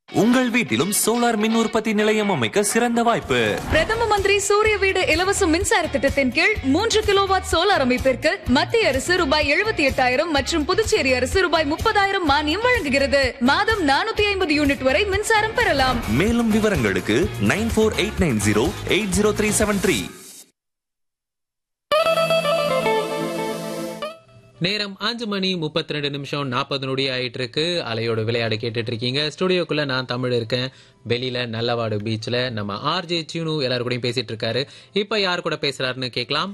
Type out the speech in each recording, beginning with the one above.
உங்கள் வீட்டிலும் சோலார் மின் உற்பத்தி நிலையம் அமைக்க சிறந்த வாய்ப்பு பிரதம மந்திரி சூரிய வீடு இலவச மின்சார திட்டத்தின் கீழ் மூன்று கிலோவாட் சோலார் அமைப்பிற்கு மத்திய அரசு ரூபாய் எழுபத்தி எட்டாயிரம் மற்றும் புதுச்சேரி அரசு ரூபாய் முப்பதாயிரம் மானியம் வழங்குகிறது மாதம் நானூத்தி ஐம்பது யூனிட் வரை மின்சாரம் பெறலாம் மேலும் விவரங்களுக்கு nine four eight nine zero eight zero three seven three நேரம் அஞ்சு மணி முப்பத்தி ரெண்டு நிமிஷம் நாற்பது நொடி ஆயிட்டு இருக்கு அலையோட விளையாடு கேட்டுட்டு இருக்கீங்க ஸ்டுடியோக்குள்ள நான் தமிழ் இருக்கேன் வெளியில நல்லவாடு பீச்ல நம்ம ஆர்ஜே சீனு எல்லாரு கூடயும் பேசிட்டு இருக்காரு இப்ப யார் கூட பேசுறாருன்னு கேட்கலாம்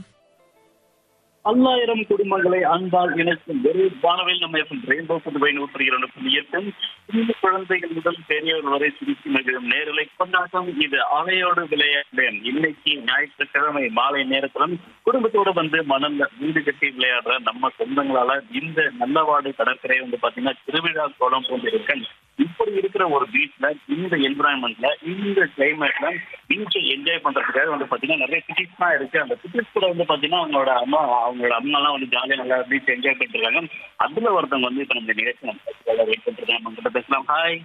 பல்லாயிரம் குடும்பங்களை அன்பால் இணைக்கும் ஒரு வானவில் நம்ம ரெயின்போ புதுவை நூற்றி இரண்டு புள்ளி எட்டு சின்ன குழந்தைகள் முதல் பெரியவர் வரை சிரித்து மகிழும் நேரலை கொண்டாட்டம் இது அலையோடு விளையாடுறேன் இன்னைக்கு ஞாயிற்றுக்கிழமை மாலை நேரத்திலும் குடும்பத்தோட வந்து மணல்ல வீடு கட்டி விளையாடுற நம்ம சொந்தங்களால இந்த நல்லவாடு கடற்கரை வந்து பாத்தீங்கன்னா திருவிழா கோலம் போன்று இருக்கு இப்படி இருக்கிற ஒரு பீச்ல இந்த என்விரான்மெண்ட்ல இந்த கிளைமேட்ல பீச்சை என்ஜாய் பண்றதுக்காக வந்து பாத்தீங்கன்னா நிறைய சிட்டிஸ் தான் இருக்கு அந்த சிட்டிஸ் கூட வந்து பாத்தீங்கன்னா அவங்களோட அம்மா அவங்களோட அம்மா எல்லாம் வந்து ஜாலியா நல்லா பீச் என்ஜாய் பண்ணிட்டு இருக்காங்க அதுல ஒருத்தவங்க வந்து இப்ப நம்ம நிகழ்ச்சி வெயிட் பண்ணிட்டு இருக்காங்க அவங்க கிட்ட பேசலாம் ஹாய்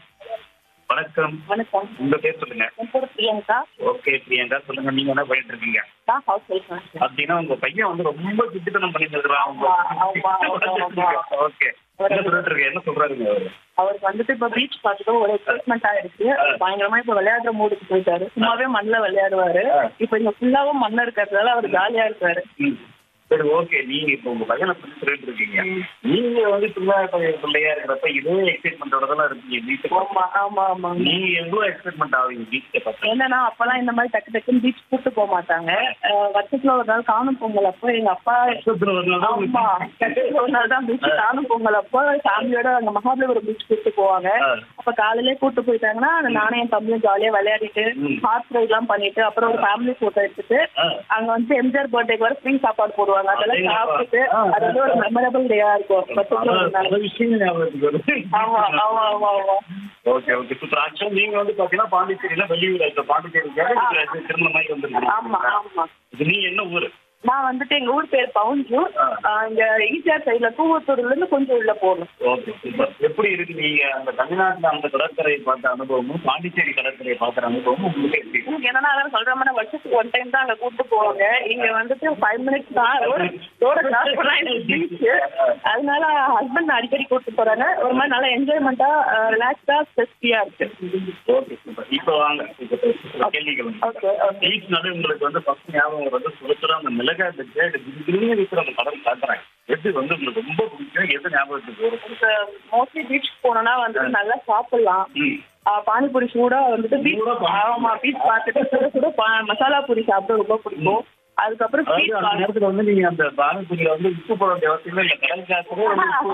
வணக்கம் வணக்கம் உங்க பேர் சொல்லுங்க என் பேர் பிரியங்கா ஓகே பிரியங்கா சொல்லுங்க நீங்க என்ன பண்ணிட்டு இருக்கீங்க நான் ஹவுஸ் ஒய்ஃப் அப்படின்னா உங்க பையன் வந்து ரொம்ப சுத்தித்தனம் பண்ணிட்டு இருக்கிறான் ஆமா, ஆமா, ஆமா. ஓகே என்ன சொல்லிட்டு இருக்கு என்ன சொல்றாருங்க அவரு அவருக்கு வந்துட்டு இப்ப பீச் பார்த்துட்டு ஒரு எக்ஸைட்மெண்டா இருக்கு பயங்கரமா இப்ப விளையாடுற மூடுக்கு போயிட்டாரு சும்மாவே மண்ணுல விளையாடுவாரு இப்ப இங்க ஃபுல்லாவும் மண்ணு இருக்கிறதுனால அவர் ஜாலியா இருக்காரு ம். சரி ஓகே நீங்க இப்போ உங்க பையனை பத்தி சொல்லிட்டு இருக்கீங்க நீங்க வந்து சின்ன பையன் பிள்ளையா இருக்கிறப்ப இதே எக்ஸைட்மெண்டோட தான் இருக்கீங்க வீட்டுக்கு ஆமா ஆமா ஆமா நீங்க எவ்வளவு எக்ஸைட்மெண்ட் ஆவீங்க பீச்சை பார்த்து என்னன்னா அப்பெல்லாம் இந்த மாதிரி டக்கு டக்குன்னு பீச் கூட்டு போக மாட்டாங்க அஹ் வருஷத்துல ஒரு நாள் காணும் பொங்கல் அப்போ எங்க அப்பா வருஷத்துல ஒரு நாள் தான் ஆமா வருஷத்துல ஒரு நாள் தான் பீச் காணும் பொங்கல் அப்போ ஃபேமிலியோட அங்க மகாபலிபுரம் பீச் கூட்டு போவாங்க ஆ. அப்ப காலையிலே கூட்டு போயிட்டாங்கன்னா நானும் என் தம்பியும் ஜாலியா விளையாடிட்டு ம். ஹார்ட் ரைட் எல்லாம் பண்ணிட்டு அப்புறம் ஒரு ஃபேமிலி போட்டோ எடுத்துட்டு ஆ. அங்க வந்து எம்ஜிஆர் பர்த்டேக்கு வர ஃப்ரீ சாப்பாடு போடுவாங்க அதெல்லாம் அடேங்கப்பா. சாப்பிட்டுட்டு ஆ. அது வந்து ஒரு மெமரபிள் டேயா இருக்கும் வருஷத்துல ஒரு பல நாள். பல விஷயங்கள் ஞாபகத்துக்கு வருது. ஆமா ஆமா ஆமா ஆமா ஓகே ஓகே சூப்பர் ஆக்சுவலா நீங்க வந்து பாத்தீங்கன்னா பாண்டிச்சேரியில வெளியூர் இருக்க பாண்டிச்சேரிக்காக திருமணமாகி வந்திருக்கீங்க ஆமா ஆமா இது நீங்க என்ன ஊரு நான் வந்துட்டு எங்க ஊர் பேர் பவுஞ்சு ஆ. இங்க ஈசிஆர் சைட்ல கூவத்தூர்ல இருந்து கொஞ்சம் உள்ள போகணும் ஓகே சூப்பர் எப்படி இருக்கு நீங்க அந்த தமிழ்நாட்டுல அந்த கடற்கரையை பார்த்த அனுபவமும் பாண்டிச்சேரி கடற்கரையை பார்க்குற அனுபவமும் உங்களுக்கு எப்படி இருக்கு? எனக்கு என்னன்னா அதான் சொல்ற மாதிரி வருஷத்துக்கு ஒன் டைம் தான் அங்க கூட்டு போவாங்க இங்க வந்துட்டு ஃபைவ் மினிட்ஸ் தான் ரோட ரோட கிராஸ் பண்ணா எனக்கு பீச் அதனால ஹஸ்பண்ட் அடிக்கடி கூட்டு போறாங்க ஒரு மாதிரி நல்லா என்ஜாய்மெண்டா ரிலாக்ஸா ஸ்ட்ரெஸ் ஃப்ரீயா இருக்கு ஓகே சூப்பர் இப்போ வாங்க இப்போ கேள்விகள் ஓகே ஓகே பீச் நடு உங்களுக்கு வந்து ஃபர்ஸ்ட் ஞாபகம் வந்து சுரத்துல அந்த மிளகாய் பஜ்ஜி கிருமி இருக்கிற அந்த கடல் காட்டுறாங்க எது வந்து உங்களுக்கு ரொம்ப பிடிக்கும் எது ஞாபகத்துக்கு வரும் மோஸ்ட்லி பீச் போனோம்னா வந்துட்டு நல்லா சாப்பிடலாம் ம். ஆ, பானிபூரி சூடா வந்துட்டு பீச் சூடா பானி- ஆமா பீச் பார்த்துட்டு சுட சுட பா- மசாலா பூரி சாப்பிட ரொம்ப பிடிக்கும் அதுக்கப்புறம் அதாவது ஸ்வீட் அந்த நேரத்துல வந்து நீங்க அந்த பானிபூரியில வந்து உப்பு போட வேண்டிய அவசியம் இல்லை கடல் காத்துல வந்து உப்பு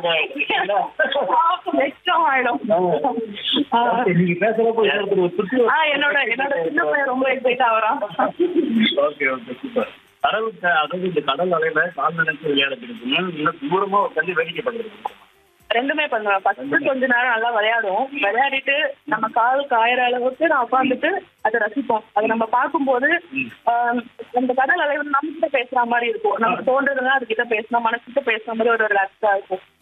போட நெக்ஸ்டம் ஆயிடும் ஆ. ஓகே, நீங்க பேசுறப்போ இன்னொருத்தர் ஒரு சுத்தி ஆ, என்னோட என்னோட சின்ன பையன் ரொம்ப எக்ஸைட் ஆகுறான் ஓகே ஓகே சூப்பர் கடல் க- அதாவது இந்த கடல் அலையில கால் நினைச்சு விளையாடுறது இருக்குங்க இன்னும் தூரமா உட்காந்து வேடிக்கை பார்க்கறது ரெண்டுமே பண்ணுவேன் ஃபர்ஸ்ட் கொஞ்ச நேரம் நல்லா விளையாடுவோம் விளையாடிட்டு நம்ம கால் காயற அளவுக்கு நான் உட்காந்துட்டு அதை ரசிப்போம் அதை நம்ம பார்க்கும்போது ஆஹ், அந்த கடல் அலை வந்து நம்ம கிட்ட பேசுற மாதிரி இருக்கும் நமக்கு தோன்றதுன்னா அது கிட்ட பேசணும் மனசுக்கிட்ட பேசுற மாதிரி ஒரு ரிலாக்ஸா இருக்கும்